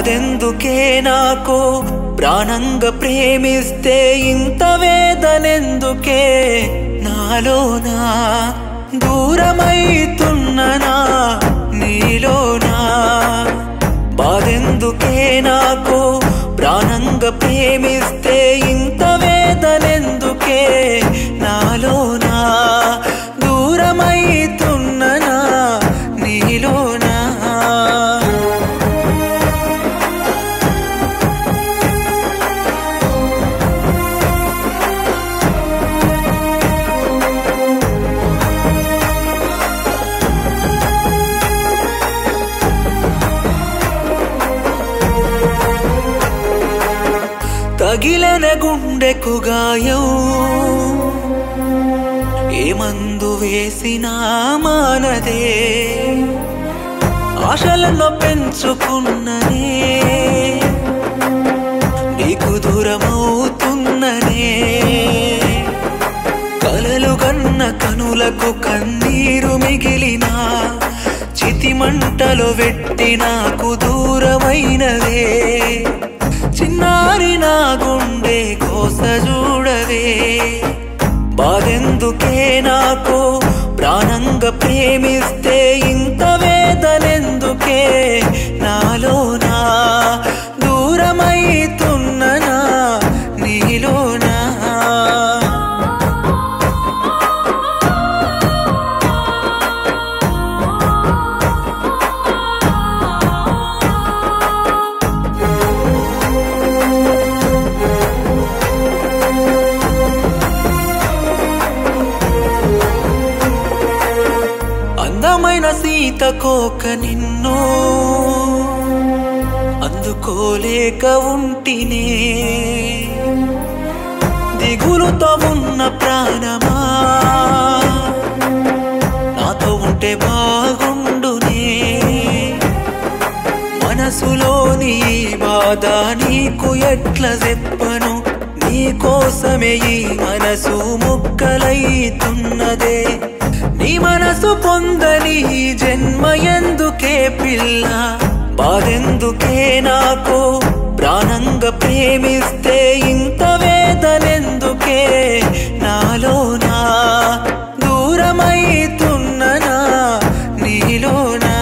బాధెందుకే నాకు ప్రాణంగా ప్రేమిస్తే ఇంత వేదనెందుకే నాలోనా దూరమైతున్ననా నీలోనా బాధెందుకే నాకు ప్రాణంగా ప్రేమిస్తే ఇంత వేదనెందుకే నాలోనా దూరమైతున్ననా నీలోనా తగిలన గుండెకు గాయం ఏ మందు వేసినా మానదే ఆశలను పెంచుకున్ననే నీకు దూరమవుతున్ననే కలలు కన్న కనులకు కన్నీరు మిగిలిన చితి మంటలు వెట్టి నాకు దూరమైనదే చిన్నారి నా గుండె కోస చూడవే బాధెందుకే నాకు ప్రాణంగా ప్రేమిస్తే ఇంత వేదనెందుకే నాలోనా దూరమైతున్ననా నీలోనా అందమైన సీతకోక నిన్ను అందుకోలేక ఉంటినే దిగులుతో ఉన్న ప్రాణమా నాతో ఉంటే బాగుండునే మనసులోని ఈ బాధ నీకు ఎట్లా చెప్పను నీ కోసమే ఈ మనసు ముక్కలైతున్నదే నీ మనసు పొందని ఈ జన్మ ఎందుకే పిల్ల బాధెందుకే నాకు ప్రాణంగా ప్రేమిస్తే ఇంత వేదనెందుకే నాలోనా దూరమైతున్ననా నీలోనా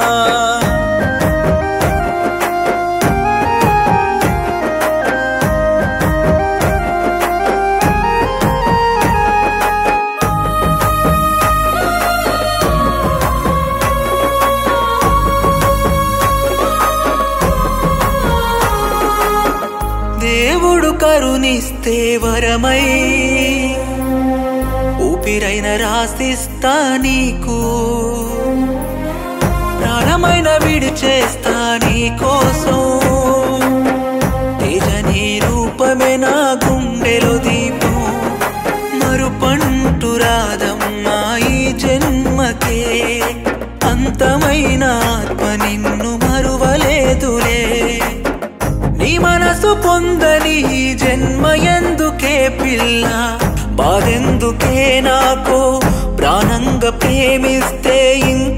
దేవుడు కరుణిస్తే వరమై ఊపిరైన రాసిస్తా నీకు ప్రాణమైన విడిచేస్తా నీ కోసం తేజ నీ రూపమే నా గుండెలో దీపం మరుపంటు రాదమ్మా ఈ జన్మకే అంతమైన ఆత్మ నిన్ను మరువలేదులే నీ మనసు పొందని ఈ జన్మ ఎందుకే పిల్ల బాధెందుకే నాకు ప్రాణంగా ప్రేమిస్తే ఇంత